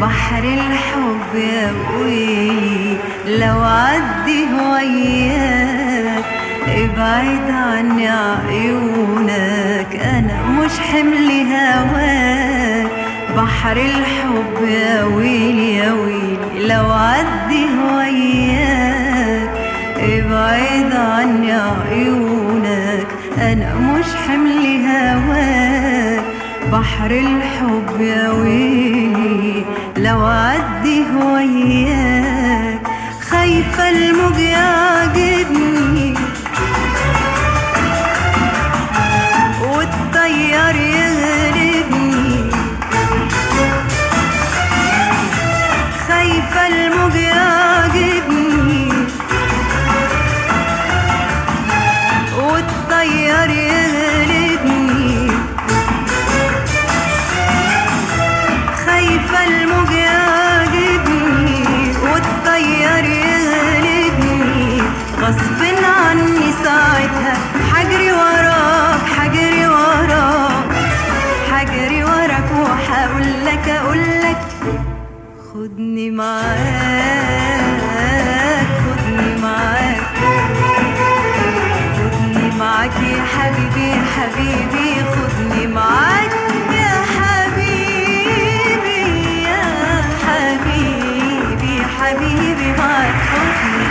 بحر الحب يا ويلي لو عدي وياك ابعد عني عيونك انا مش حمل هواك بحر الحب يا ويلي يا ويلي لو عدي وياك ابعد عني عيونك انا مش حمل هواك بحر الحب يا ويلي لو عدي وياك خايفة الموج يعجبني والطيار يغلبني خايفة الموج يعجبني والطيار يغلبني خايفة الموج يعجبني والطيار يغلبني غصب عني ساعتها حجري وراك حجري وراك حجري وراك وحاقول لك اقول لك خدني معاك خدني معاك خدني معاك يا حبيبي يا حبيبي خدني معاك يا حبيبي يا حبيبي يا حبيبي معاك خدني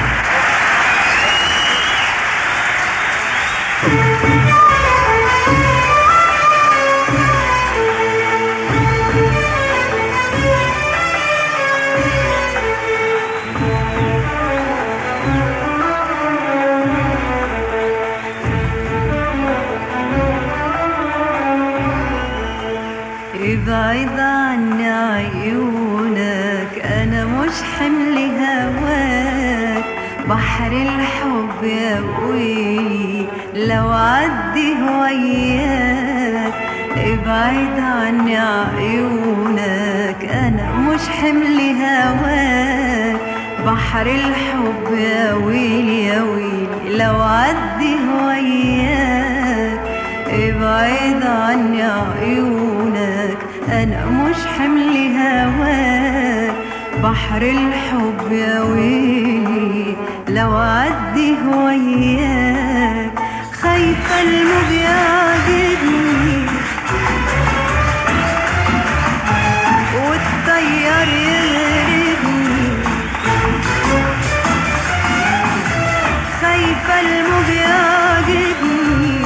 ابعد عني عيونك انا مش حمل هواك بحر الحب يا ويلي لو عدي وياك ابعد عني عيونك انا مش حمل هواك بحر الحب يا ويلي يا ويلي لو عدي وياك ابعد عني عيونك انا مش حمل هواك بحر الحب يا ويلي لو عدي وياك خايفة الموج يعجبني والطيار يغربني خايفة الموج يعجبني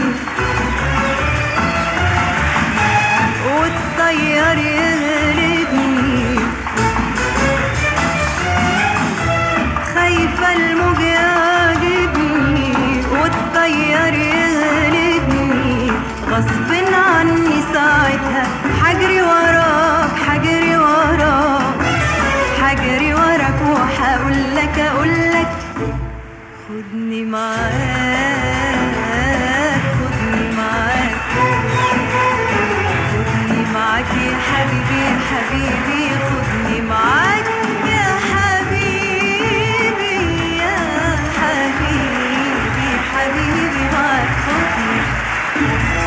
والطيار يغلبني خايفة الموج يعجبني والطيار يغلبني غصب عني ساعتها حجري وراك حجري وراك حجري وراك وحاقول لك اقول لك خدني معاك خدني معاك خدني معاك يا حبيبي يا حبيبي خدني معاك يا حبيبي يا حبيبي حبيبي معاك خدني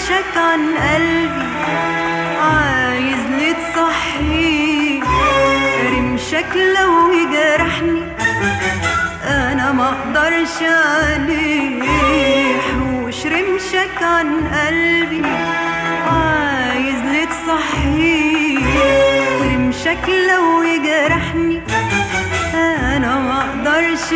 رمشك عن قلبي عايز لتصحيه رمشك لو يجرحني انا ما اقدرش عليه حوش رمشك عن قلبي عايز لتصحيه رمشك لو يجرحني انا ما اقدرش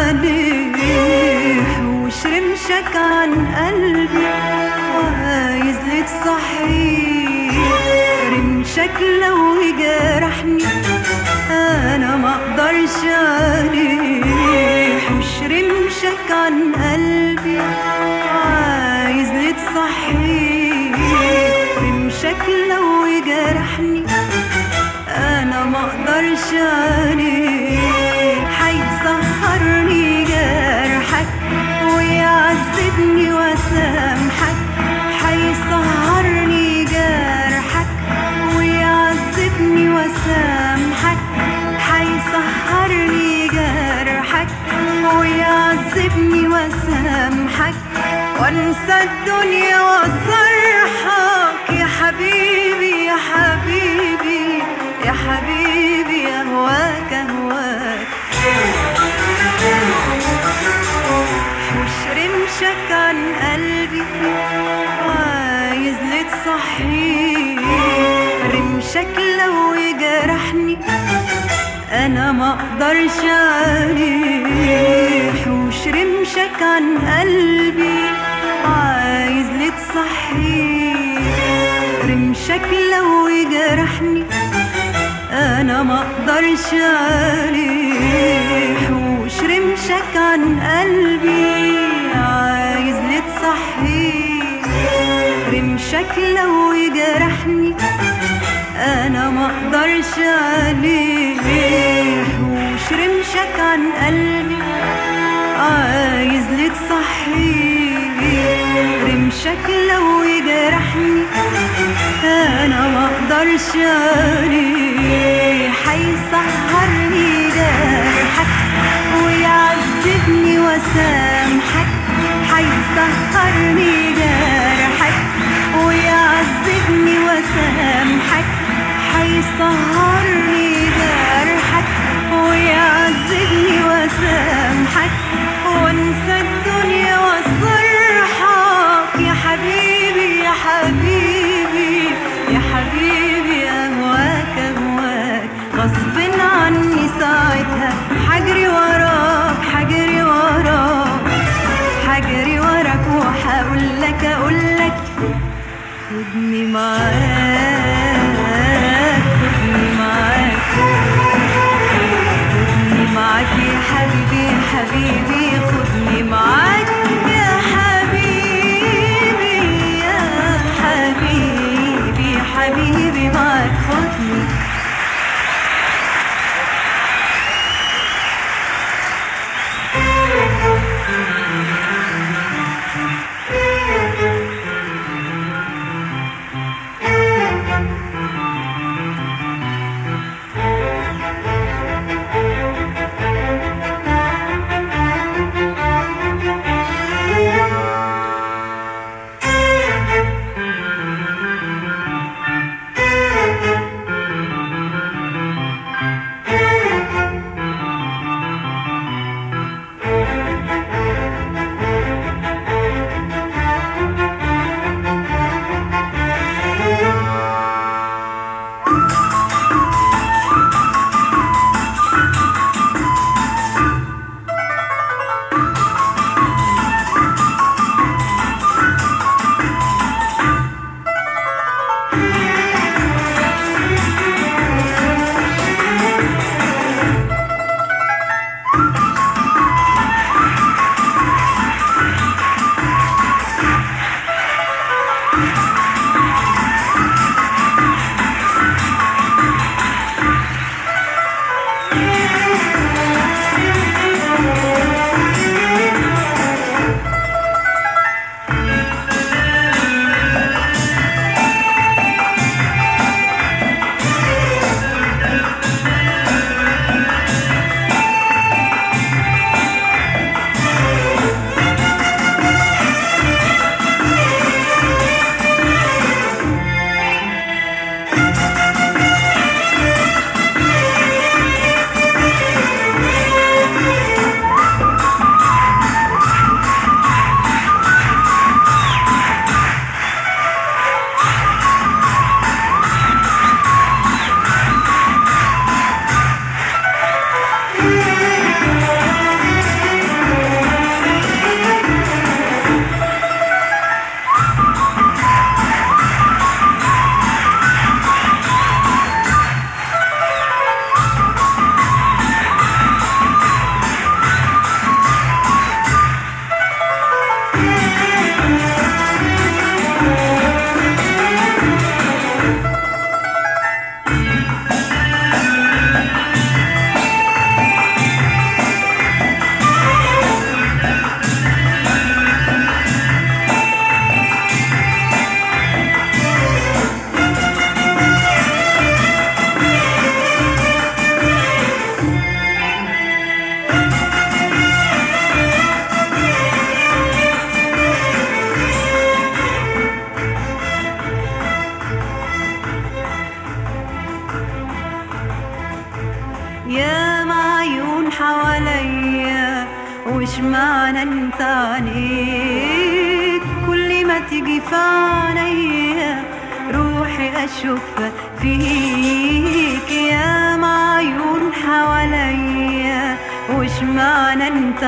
عليه حوش رمشك عن قلبي عايز لتصحيه رمشك لو يجرحني انا ما اقدرش عليه حوش رمشك عن قلبي عايز لتصحيه رمشك لو يجرحني انا ما اقدرش عليه حيسهرني جرحك ويعذبني وسامحك حيسهرني جرحك ويعذبني وسامحك حيسهرني جرحك ويعذبني وسامحك وانسى الدنيا وصرحك يا حبيبي يا حبيبي يا حبيبي اهواك اهواك حوش رمشك عن قلبي عايز لتصحيه رمشك لو يجرحني انا ما اقدرش عليه حوش رمشك عن قلبي عايز لتصحيه رمشك لو يجرحني انا ما اقدرش عليه حوش رمشك عن قلبي عايز لتصحيه رمشك لو يجرحني انا ما اقدرش عليه حوش رمشك عن قلبي عايز لتصحيه رمشك لو يجرحني انا ما اقدرش عليه حيسهرني جرحك ويعذبني وسامحك حيسهرني جرحك ويعذبني وسامحك حيسهرني جرحك ويعذبني وسامحك وانسى الدنيا وصرحك يا حبيبي يا حبيبي يا حبيبي اهواك اهواك غصب عني ساعتها حجري وراك حجري وراك حجري وراك وحاقول لك اقول لك خدني معاك خدني معاك خدني معاك يا حبيبي يا حبيبي خدني معاك يا حبيبي يا حبيبي يا حبيبي معاك خدني وش معنى انت عنيك كل ما تيجي في عينيا روحي اشوف فيك يا معيون حواليا وش معنى انت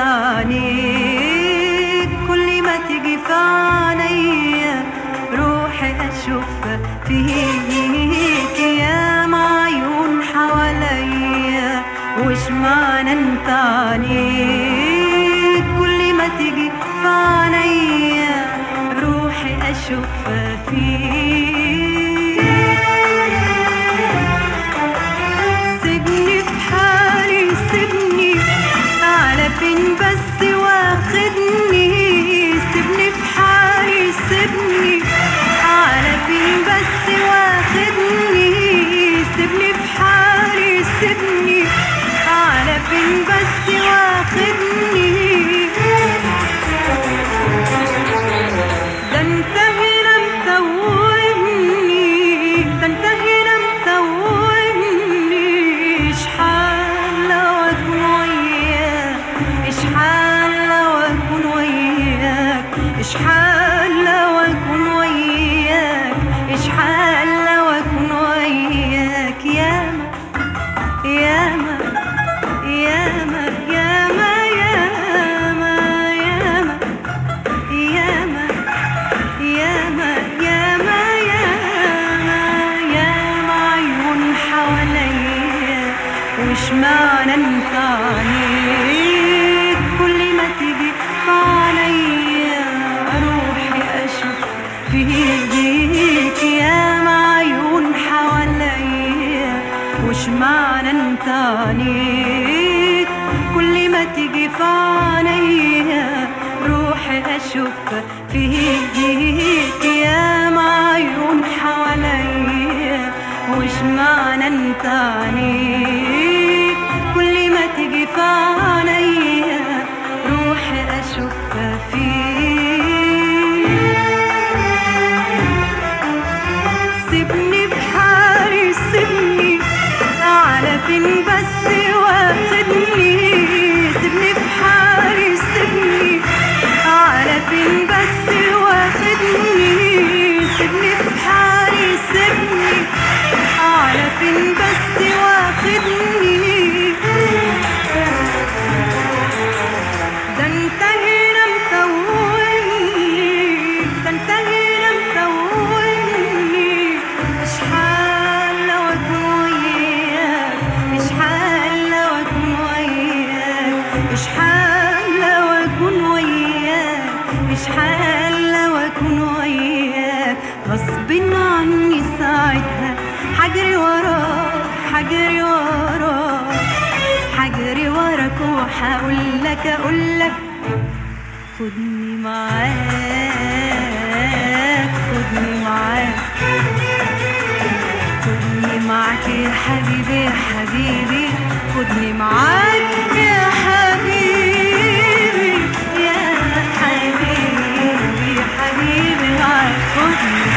عنيك كل ما تيجي في عينيا روحي اشوف فيك يا معيون حواليا وش معنى انت عنيك كل ما تيجي في عينيا روحي اشوف فيك سيبني في حالي سيبني على فين بس واخدني سيبني في حالي سيبني على فين بس واخدني سيبني في حالي سيبني على فين بس واخدني ده انت هنا متوهني ده انت هنا متوهني اشحال لو اكون وياك اشحال لو اكون وياك اشحال لو اكون وياك اشحال لو اكون وياك ياما ياما ياما ياما ياما ياما ياما ياما ياما ياما ياما عيون حواليا وش معنى انت عليك كل ما تيجي عليا روحي اشوف فيك ياما عيون حواليا وش معنى انت عليك كل ما تيجي في عينيا روحي اشوف فيك يا معيون حواليا وش معنى انت عليك كل ما تيجي في عينيا روحي اشوف فيك سيبني بحالي سيبني على فين بس واخدني سيبني بحالي سيبني على فين بس واخدني سيبني بحالي سيبني على فين بس واخدني ده انت هنا متوهني ده انت هنا متوهني اشحال لو اكون وياك اشحال لو اكون وياك اشحال لو اكون وياك اشحال لو اكون وياك غصب عني ساعتها حجري وراك حجري وراك حجري وراك وحقول لك اقول لك خدني معاك خدني معاك خدني معاك يا حبيبي يا حبيبي خدني معاك يا حبيبي يا حبيبي يا حبيبي معاك خدني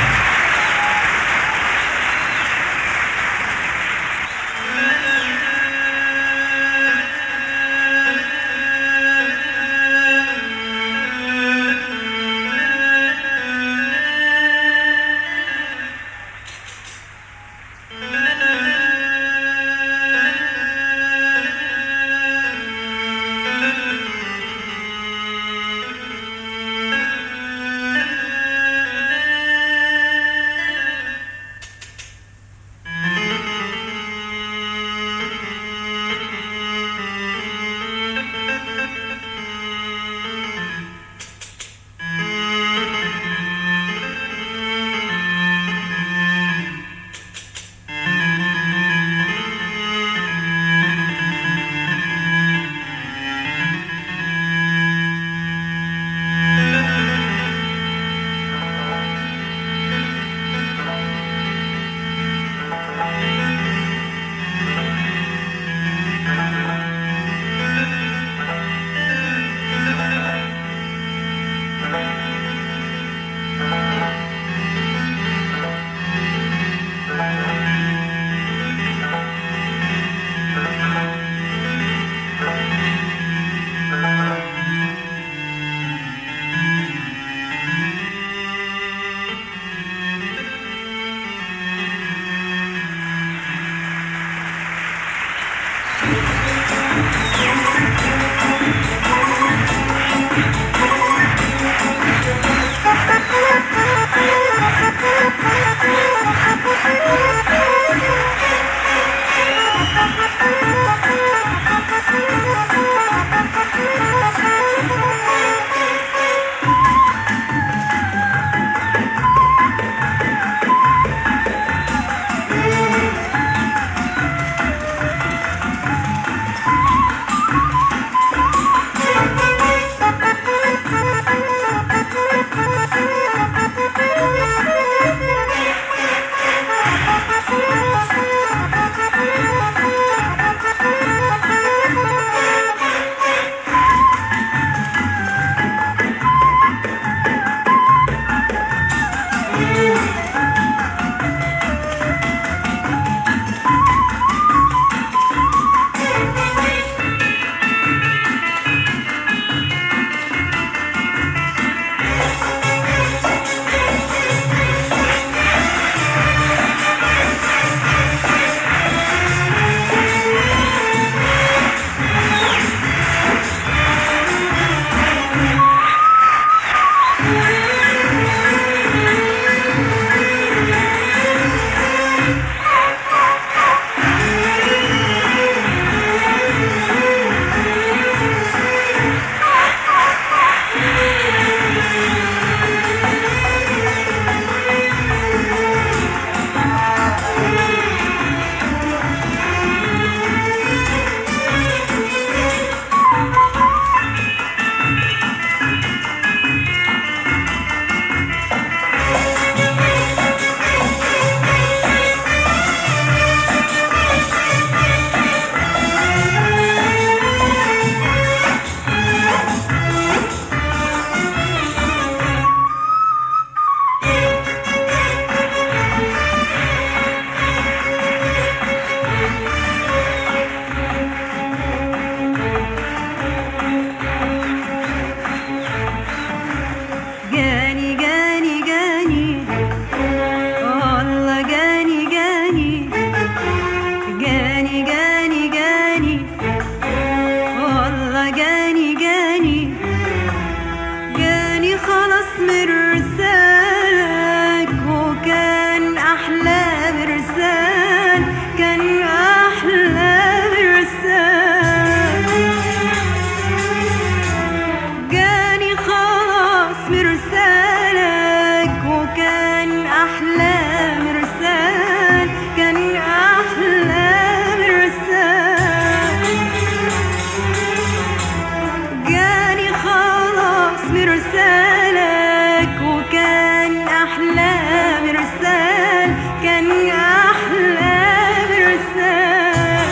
مرسالك وكان أحلى مرسال كان أحلى مرسال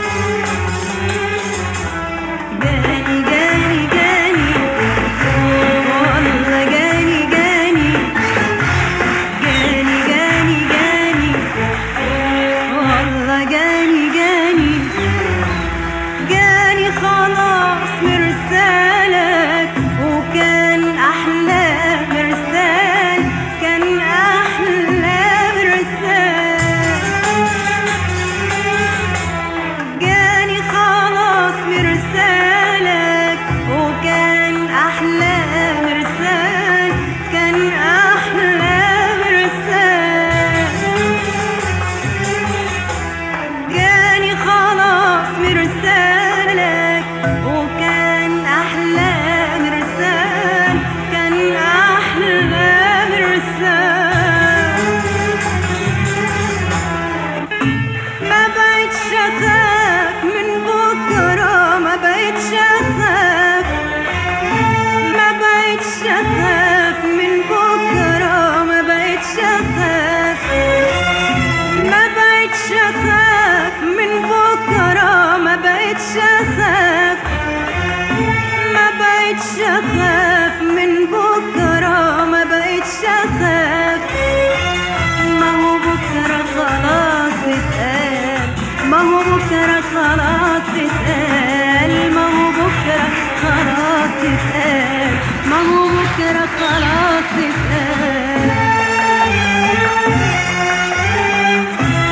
جاني جاني جاني والله جاني جاني جاني جاني جاني والله جاني جاني جاني خلاص مرسالك وكان أحلى مرسال كان أحلى مرسال جاني خلاص مرسالك وكان أحلى مرسال كان أحلى مرسال جاني خلاص مرسالك وكان أحلى مرسال كان أحلى مرسال ما بقتش أخاف من بكرة ما بقتش أخاف ما بقتش أخاف من بكرة ما بقتش أخاف ما بقتش اخاف من بكره ما بقتش اخاف ما بقتش اخاف من بكره ما بقتش اخاف ما هو بكره خلاص اتقال ما هو بكره خلاص اتقال ما هو بكره خلاص اتقال ما هو بكره خلاص اتقال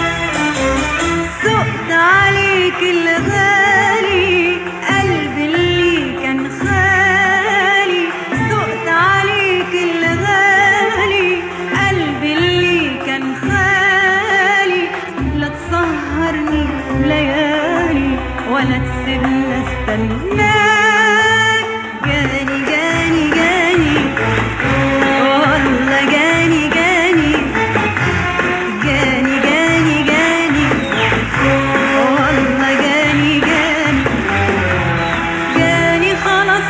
سقت عليك الغالي قلبي اللي كان خالي سقت عليك الغالي قلبي اللي كان خالي لا تسهرني ليالي ولا تسيبني استناك جاني جاني جاني والله جاني جاني جاني جاني جاني والله جاني جاني جاني خلاص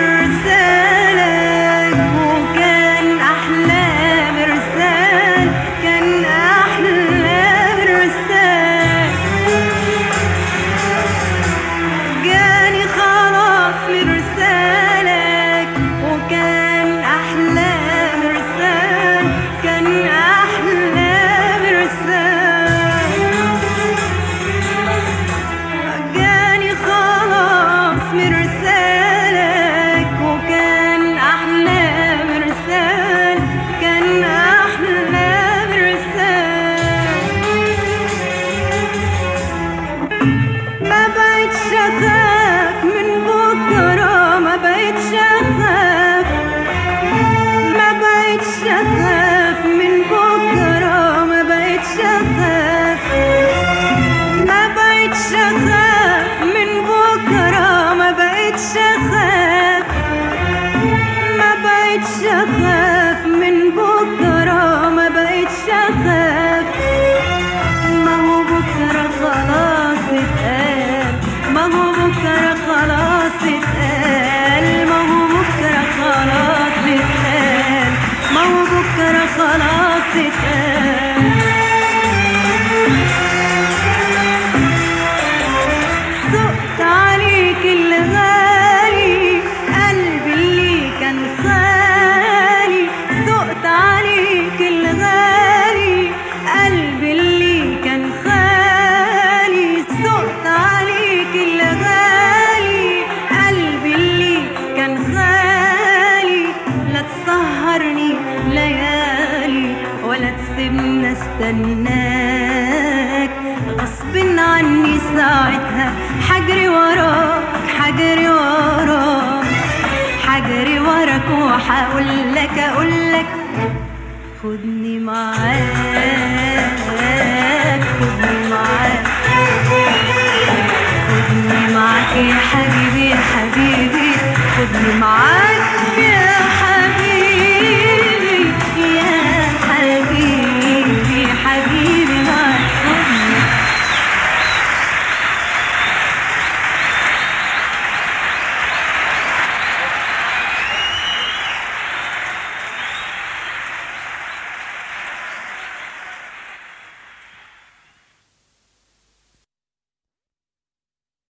مرسالك وكان أحلى مرسال كان أحلى مرسال جاني خلاص مرسالك وكان أحلى مرسال كان أحلى مرسال جاني خلاص مرسالك وكان أحلى مرسال كان أحلى مرسال ما بقتش أخاف من بكرة ما بقتش أخاف ما بقتش أخاف من بكرة ما بقتش أخاف ما بقتش اخاف من بكره ما بقتش اخاف ما بقتش اخاف من بكره ما بقتش اخاف ما هو بكره خلاص اتقال ما هو بكره خلاص اتقال ما هو بكره خلاص اتقال ما هو بكره خلاص اتقال سقت عليك الغالي قلبي اللي كان خالي سقت عليك الغالي قلبي اللي كان خالي سقت عليك الغالي قلبي اللي كان خالي لا تسهرني ليالي ولا تسيبني استناك غصب عني ساعتها حجري وراك حجري وراك حجري وراك وحاقول لك اقول لك خدني معاك خدني معاك خدني معاك يا حبيبي يا حبيبي خدني معاك